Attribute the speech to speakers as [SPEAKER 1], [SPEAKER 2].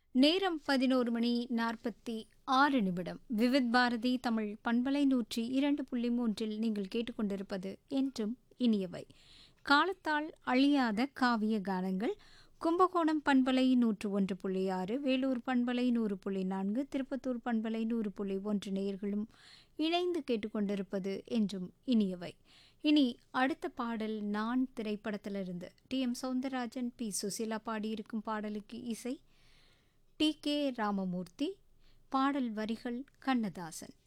[SPEAKER 1] நேரம் பதினோரு மணி நாற்பத்தி ஆறு நிமிடம் விவித் பாரதி தமிழ் பண்பலை நூற்றி இரண்டு புள்ளி மூன்றில் நீங்கள் கேட்டுக்கொண்டிருப்பது என்றும் இனியவை காலத்தால் அழியாத காவிய கானங்கள் கும்பகோணம் பண்பலை நூற்று ஒன்று புள்ளி ஆறு வேலூர் பண்பலை நூறு புள்ளி நான்கு திருப்பத்தூர் பண்பலை நூறு புள்ளி ஒன்று நேயர்களும் இணைந்து கேட்டுக்கொண்டிருப்பது என்றும் இனியவை இனி அடுத்த பாடல் நான் திரைப்படத்திலிருந்து T M Soundararajan P Susheela பாடியிருக்கும் பாடலுக்கு இசை டி கே ராமமூர்த்தி பாடல் வரிகள் கண்ணதாசன்